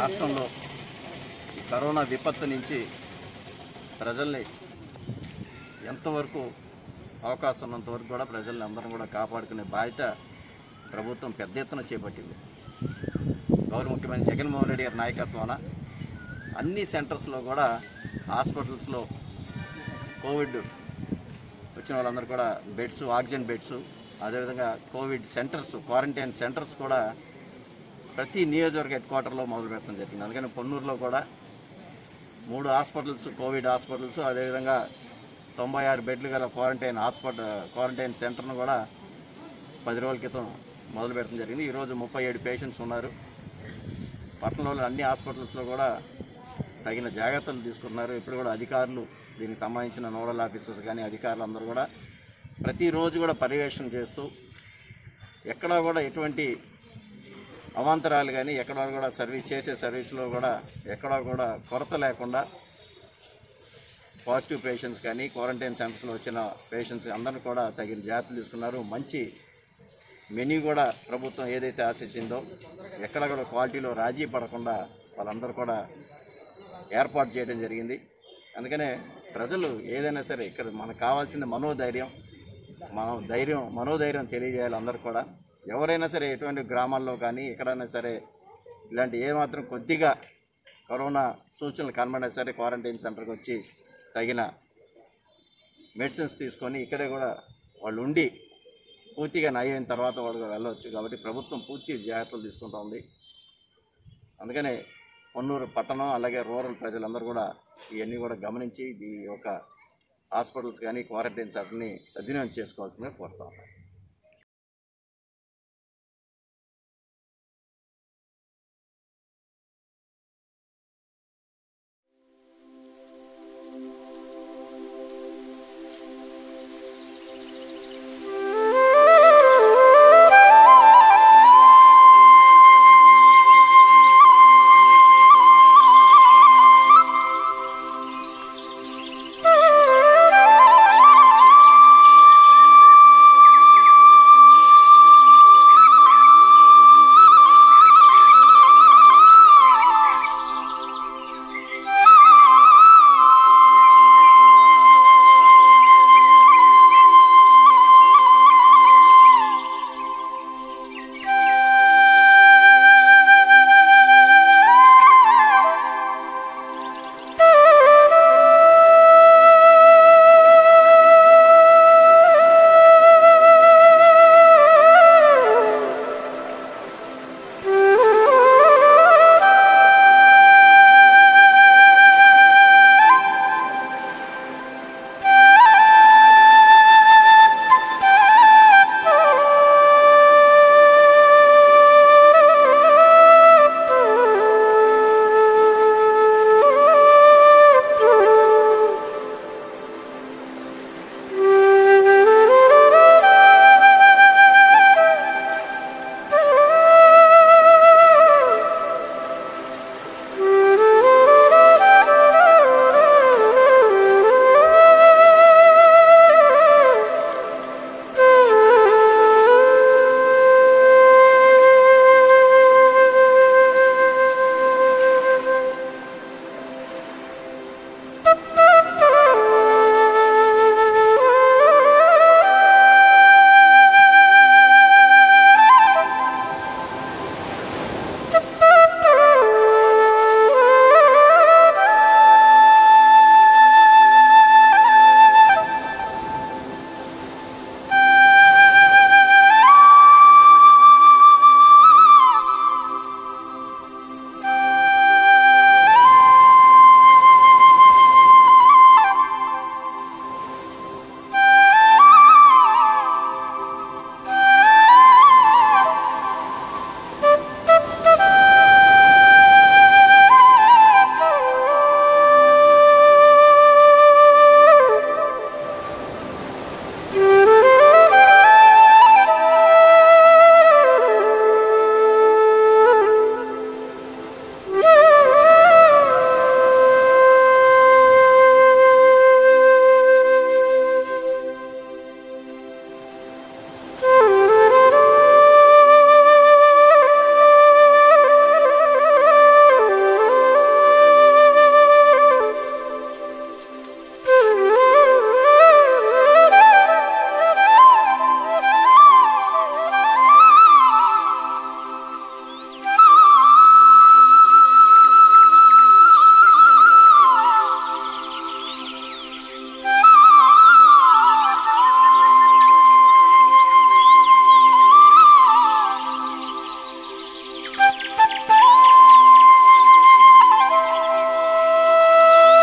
రాష్ట్రంలో ఈ కరోనా విపత్తు నుంచి ప్రజల్ని ఎంతవరకు అవకాశం ఉన్నంత వరకు కూడా ప్రజల్ని అందరం కూడా కాపాడుకునే బాధ్యత ప్రభుత్వం పెద్ద ఎత్తున చేపట్టింది గౌరవ ముఖ్యమంత్రి జగన్మోహన్ రెడ్డి గారి నాయకత్వాన అన్ని సెంటర్స్లో కూడా హాస్పిటల్స్లో కోవిడ్ వచ్చిన వాళ్ళందరూ కూడా బెడ్స్ ఆక్సిజన్ బెడ్స్ అదేవిధంగా కోవిడ్ సెంటర్స్ క్వారంటైన్ సెంటర్స్ కూడా ప్రతి నియోజకవర్గ హెడ్ క్వార్టర్లో మొదలు పెట్టడం జరిగింది అందుకని పొన్నూరులో కూడా మూడు హాస్పిటల్స్ కోవిడ్ హాస్పిటల్స్ అదేవిధంగా తొంభై ఆరు బెడ్లు గల క్వారంటైన్ హాస్పిటల్ క్వారంటైన్ సెంటర్ను కూడా పది రోజుల క్రితం మొదలు పెట్టడం జరిగింది ఈరోజు ముప్పై ఏడు పేషెంట్స్ ఉన్నారు పట్టణంలో అన్ని హాస్పిటల్స్లో కూడా తగిన జాగ్రత్తలు తీసుకున్నారు ఇప్పుడు కూడా అధికారులు దీనికి సంబంధించిన నోడల్ ఆఫీసర్స్ కానీ అధికారులు అందరూ కూడా ప్రతిరోజు కూడా పర్యవేక్షణ చేస్తూ ఎక్కడా కూడా ఎటువంటి అవాంతరాలు కానీ ఎక్కడా కూడా సర్వీస్ చేసే సర్వీస్లో కూడా ఎక్కడా కూడా కొరత లేకుండా పాజిటివ్ పేషెంట్స్ కానీ క్వారంటైన్ సెంటర్స్లో వచ్చిన పేషెంట్స్ అందరూ కూడా తగిన జాగ్రత్తలు తీసుకున్నారు మంచి మెన్యూ కూడా ప్రభుత్వం ఏదైతే ఆశించిందో ఎక్కడ కూడా క్వాలిటీలో రాజీ పడకుండా వాళ్ళందరూ కూడా ఏర్పాటు చేయడం జరిగింది అందుకనే ప్రజలు ఏదైనా సరే ఇక్కడ మనకు కావాల్సిన మనోధైర్యం మనం ధైర్యం మనోధైర్యం తెలియజేయాలి అందరూ కూడా ఎవరైనా సరే ఎటువంటి గ్రామాల్లో కానీ ఎక్కడైనా సరే ఇలాంటి ఏమాత్రం కొద్దిగా కరోనా సూచనలు కనబడినా సరే క్వారంటైన్ సెంటర్కి వచ్చి తగిన మెడిసిన్స్ తీసుకొని ఇక్కడే కూడా వాళ్ళు ఉండి పూర్తిగా నయ్యిన తర్వాత వాళ్ళు వెళ్ళవచ్చు కాబట్టి ప్రభుత్వం పూర్తి జాగ్రత్తలు తీసుకుంటా ఉంది అందుకనే పొన్నూరు పట్టణం అలాగే రూరల్ ప్రజలందరూ కూడా ఇవన్నీ కూడా గమనించి ఈ యొక్క హాస్పిటల్స్ కానీ క్వారంటైన్ సెంటర్ని సద్వినియోగం చేసుకోవాల్సిందిగా కోరుతా ఉన్నాను